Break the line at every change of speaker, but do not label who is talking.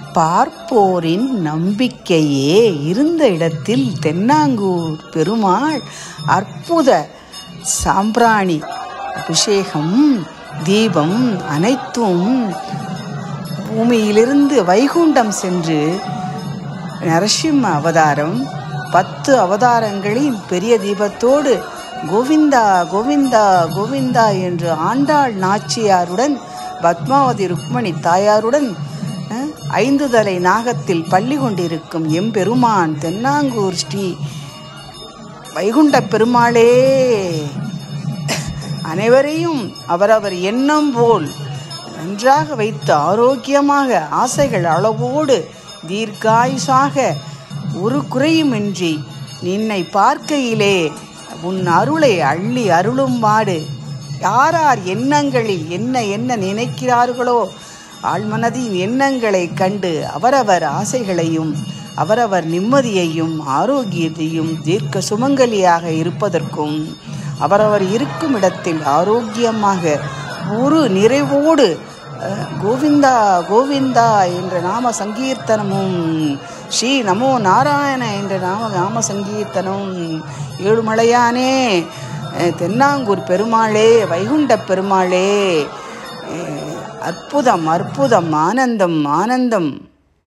பார்ப்போரின் நம்பிக்கையே இருந்த இடத்தில் தென்னாங்கூர் பெருமாள் அற்புத சாம்பிராணி அபிஷேகம் தீபம் அனைத்தும் பூமியிலிருந்து வைகுண்டம் சென்று நரசிம்ம அவதாரம் பத்து அவதாரங்களின் பெரிய தீபத்தோடு கோவிந்தா கோவிந்தா கோவிந்தா என்று ஆண்டாள் நாச்சியாருடன் பத்மாவதி ருக்மணி தாயாருடன் அஹ், ஐந்து தலை நாகத்தில் பள்ளி கொண்டிருக்கும் எம்பெருமான் தென்னாங்கூர் ஸ்ரீ வைகுண்ட பெருமாளே அனைவரையும் அவரவர் எண்ணம் போல் நன்றாக வைத்து ஆரோக்கியமாக ஆசைகள் அளவோடு தீர்க்காயுசாக ஒரு குறையுமின்றி நின்னை பார்க்கையிலே உன் அருளை அள்ளி அருளும்பாடு யாரார் எண்ணங்களில் என்ன என்ன நினைக்கிறார்களோ ஆழ்மனதின் எண்ணங்களை கண்டு அவரவர் ஆசைகளையும் அவரவர் நிம்மதியையும் ஆரோக்கியத்தையும் தீர்க்க சுமங்கலியாக இருப்பதற்கும் அவரவர் இருக்கும் இடத்தில் ஆரோக்கியமாக ஒரு நிறைவோடு அஹ், கோவிந்தா கோவிந்தா என்ற நாம சங்கீர்த்தனமும் ஸ்ரீ நமோ நாராயண என்ற நாம நாம சங்கீர்த்தனம் ஏழுமலையானே அஹ், தென்னாங்கூர் பெருமாளே வைகுண்ட பெருமாளே அஹ், அற்புதம் அற்புதம் ஆனந்தம் ஆனந்தம்